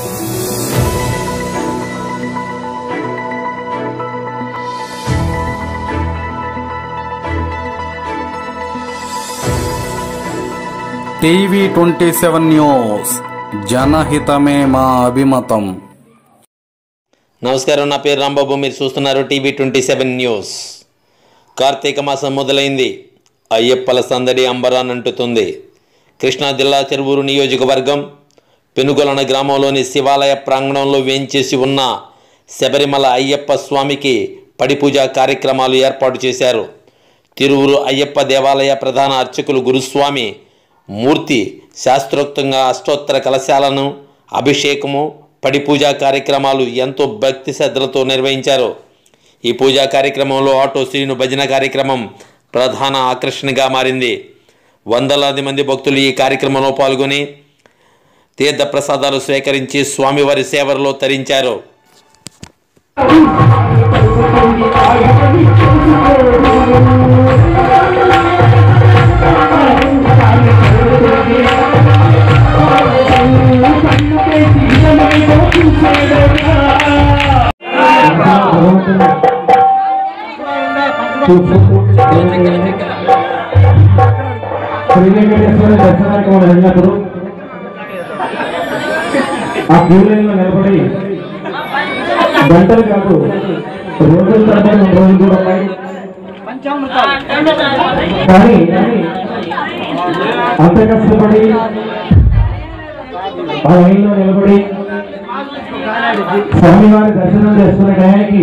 TV twenty seven news జనహితమే మా అభిమతం నమస్కారం నా పేరు రాంబాబు మీరు చూస్తున్నారు TV twenty seven news Karthika మాసం మొదలైంది అయ్యప్పల సందడి అంబరానంటుతుంది కృష్ణా జిల్లా చెరువూరు నియోజకవర్గం పెనుగొలన గ్రామంలోని శివాలయ ప్రాంగణంలో వేంచేసి ఉన్న శబరిమల అయ్యప్ప స్వామికి పడిపూజ కార్యక్రమాలు ఏర్పాటు చేశారు తిరువురు అయ్యప్ప దేవాలయ ప్రధాన అర్చకులు గురుస్వామి మూర్తి శాస్త్రోక్తంగా అష్టోత్తర కలశాలను అభిషేకము పడి పూజా కార్యక్రమాలు ఎంతో భక్తి శ్రద్ధలతో నిర్వహించారు ఈ పూజా కార్యక్రమంలో ఆటో శ్రీను భజన కార్యక్రమం ప్రధాన ఆకర్షణగా మారింది వందలాది మంది భక్తులు ఈ కార్యక్రమంలో పాల్గొని తీర్థ ప్రసాదాలు స్వీకరించి స్వామివారి సేవలో తరించారు శ్రీ వెంకటేశ్వర దర్శనానికి మనం వెళ్ళినప్పుడు ఆ క్యూ లైన్ లో నిలబడి గంటలు కాదు రోజుల తరబడి రెండు రోజులు కూడా ఉన్నాయి కానీ అంత కష్టపడి ఆ లైన్ లో నిలబడి స్వామివారి దర్శనం చేసుకునే టయానికి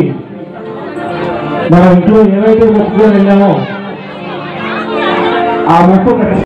మనం ఇంట్లో ఏవైతే మొక్కుకొని వెళ్ళామో ఆ మొక్కు